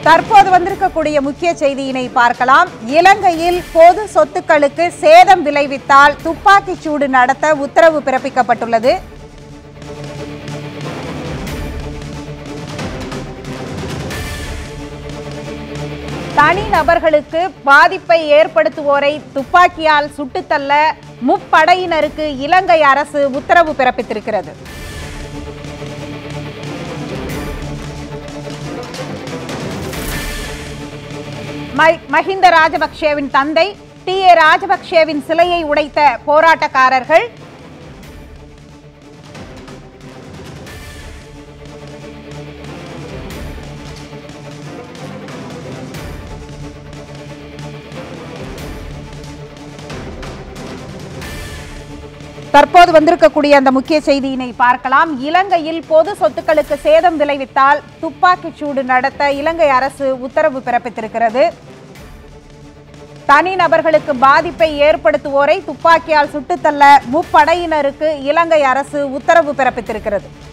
தற்போது வந்திருக்கக்கூடிய முக்கிய செய்தியினை பார்க்கலாம் இலங்கையில் பொது சொத்துக்களுக்கு சேதம் விளைவித்தால் துப்பாக்கிச் சூடு நடத்த உத்தரவு பிறப்பிக்கப்பட்டுள்ளது தனி நபர்களுக்கு பாதிப்பை ஏற்படுத்துவோரை துப்பாக்கியால் சுட்டுத்தள்ள முப்படையினருக்கு இலங்கை அரசு உத்தரவு பிறப்பித்திருக்கிறது ம- மஹிந்த ராஜபக்சேவின் தந்தை டி ஏ ராஜபக்சேவின் சிலையை உடைத்த போராட்டக்காரர்கள் தற்போது வந்திருக்கக்கூடிய அந்த முக்கிய செய்தியினை பார்க்கலாம் இலங்கையில் பொது சொத்துக்களுக்கு சேதம் விளைவித்தால் துப்பாக்கிச் சூடு நடத்த இலங்கை அரசு உத்தரவு பிறப்பித்திருக்கிறது தனி நபர்களுக்கு பாதிப்பை ஏற்படுத்துவோரை துப்பாக்கியால் சுட்டுத்தள்ள முப்படையினருக்கு இலங்கை அரசு உத்தரவு பிறப்பித்திருக்கிறது